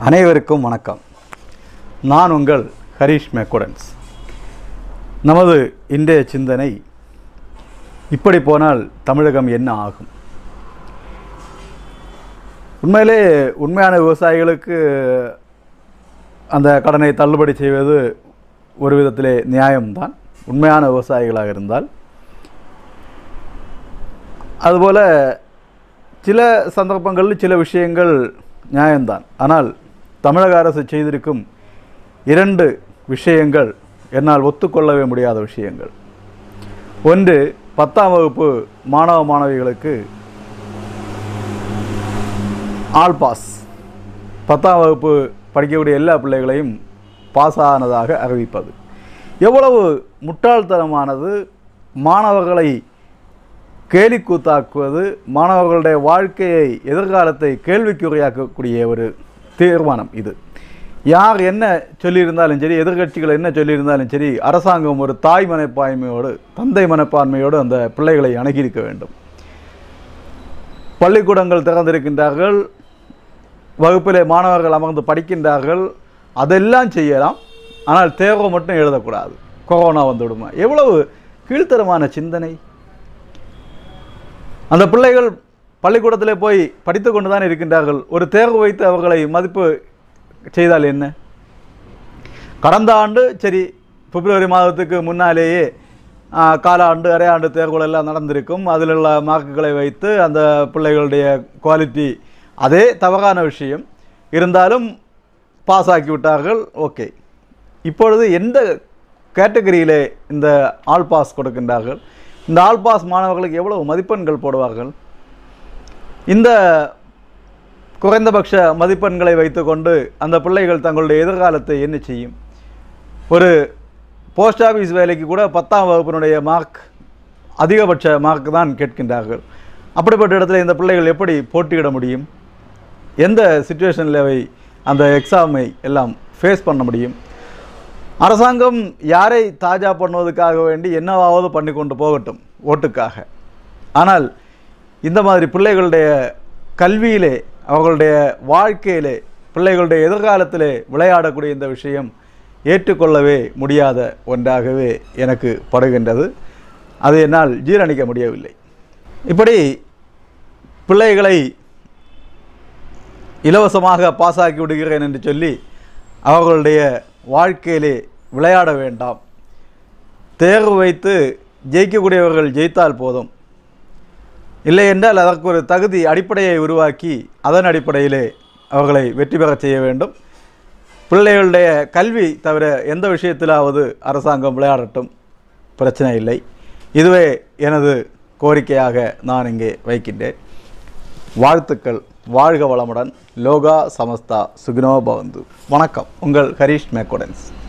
அனைவருக்கும் வணக்கம் நான் உங்கள் ஹரீஷ் மேக்குடன்ஸ் நமது இன்றைய சிந்தனை இப்படி போனால் தமிழகம் என்ன ஆகும் உண்மையிலே உண்மையான விவசாயிகளுக்கு அந்த கடனை தள்ளுபடி செய்வது ஒரு விதத்திலே நியாயம்தான் உண்மையான விவசாயிகளாக இருந்தால் அதுபோல் சில சந்தர்ப்பங்களில் சில விஷயங்கள் நியாயம்தான் ஆனால் தமிழக அரசு செய்திருக்கும் இரண்டு விஷயங்கள் என்னால் ஒத்துக்கொள்ளவே முடியாத விஷயங்கள் ஒன்று பத்தாம் வகுப்பு மாணவ மாணவிகளுக்கு ஆல் பாஸ் பத்தாம் வகுப்பு படிக்கக்கூடிய எல்லா பிள்ளைகளையும் பாஸ் ஆனதாக அறிவிப்பது எவ்வளவு முட்டாள்தனமானது மாணவர்களை கேலிக்கூத்தாக்குவது மாணவர்களுடைய வாழ்க்கையை எதிர்காலத்தை கேள்விக்குறியாக்கக்கூடிய ஒரு தீர்மானம் இது யார் என்ன சொல்லியிருந்தாலும் சரி எதிர்க்கட்சிகள் என்ன சொல்லியிருந்தாலும் சரி அரசாங்கம் ஒரு தாய் மனப்பான்மையோடு தந்தை மனப்பான்மையோடு அந்த பிள்ளைகளை அணுகியிருக்க வேண்டும் பள்ளிக்கூடங்கள் திறந்திருக்கின்றார்கள் வகுப்பிலே மாணவர்கள் அமர்ந்து படிக்கின்றார்கள் அதெல்லாம் செய்யலாம் ஆனால் தேர்வை மட்டும் எழுதக்கூடாது கொரோனா வந்துவிடுமா எவ்வளவு கீழ்த்தரமான சிந்தனை அந்த பிள்ளைகள் பள்ளிக்கூடத்தில் போய் படித்து கொண்டு தான் இருக்கின்றார்கள் ஒரு தேர்வு வைத்து அவர்களை மதிப்பு செய்தால் என்ன கடந்த ஆண்டு சரி பிப்ரவரி மாதத்துக்கு முன்னாலேயே ஆ, காலாண்டு அரையாண்டு தேர்வுகள் எல்லாம் நடந்திருக்கும் அதில் உள்ள மார்க்குகளை வைத்து அந்த பிள்ளைகளுடைய குவாலிட்டி அதே தவறான விஷயம் இருந்தாலும் பாஸ் ஆக்கி விட்டார்கள் ஓகே இப்பொழுது எந்த கேட்டகரியிலே இந்த ஆல் பாஸ் கொடுக்கின்றார்கள் இந்த ஆல் பாஸ் மாணவர்களுக்கு எவ்வளவு மதிப்பெண்கள் போடுவார்கள் இந்த குறைந்தபட்ச மதிப்பெண்களை வைத்துக்கொண்டு அந்த பிள்ளைகள் தங்களுடைய எதிர்காலத்தை என்ன செய்யும் ஒரு போஸ்ட் ஆஃபீஸ் வேலைக்கு கூட பத்தாம் வகுப்பினுடைய மார்க் அதிகபட்ச மார்க் தான் கேட்கின்றார்கள் அப்படிப்பட்ட இடத்துல இந்த பிள்ளைகள் எப்படி போட்டியிட முடியும் எந்த சுச்சுவேஷனில் அவை அந்த எக்ஸாமை எல்லாம் ஃபேஸ் பண்ண முடியும் அரசாங்கம் யாரை தாஜா பண்ணுவதற்காக வேண்டி என்னவாவது பண்ணி கொண்டு போகட்டும் ஓட்டுக்காக ஆனால் இந்த மாதிரி பிள்ளைகளுடைய கல்வியிலே அவர்களுடைய வாழ்க்கையிலே பிள்ளைகளுடைய எதிர்காலத்திலே விளையாடக்கூடிய இந்த விஷயம் ஏற்றுக்கொள்ளவே முடியாத ஒன்றாகவே எனக்கு படுகின்றது அது என்னால் ஜீரணிக்க முடியவில்லை இப்படி பிள்ளைகளை இலவசமாக பாஸாக்கி விடுகிறேன் என்று சொல்லி அவர்களுடைய வாழ்க்கையிலே விளையாட வேண்டாம் தேர்வு வைத்து ஜெயிக்கக்கூடியவர்கள் ஜெயித்தால் போதும் இல்லை என்றால் அதற்கு ஒரு தகுதி அடிப்படையை உருவாக்கி அதன் அடிப்படையிலே அவர்களை வெற்றி பெறச் செய்ய வேண்டும் பிள்ளைகளுடைய கல்வி தவிர எந்த விஷயத்திலாவது அரசாங்கம் விளையாடட்டும் பிரச்சனை இல்லை இதுவே எனது கோரிக்கையாக நான் இங்கே வைக்கின்றேன் வாழ்த்துக்கள் வாழ்க வளமுடன் லோகா சமஸ்தா சுகினோ பவந்து வணக்கம் உங்கள் ஹரீஷ் மேக்கோடன்ஸ்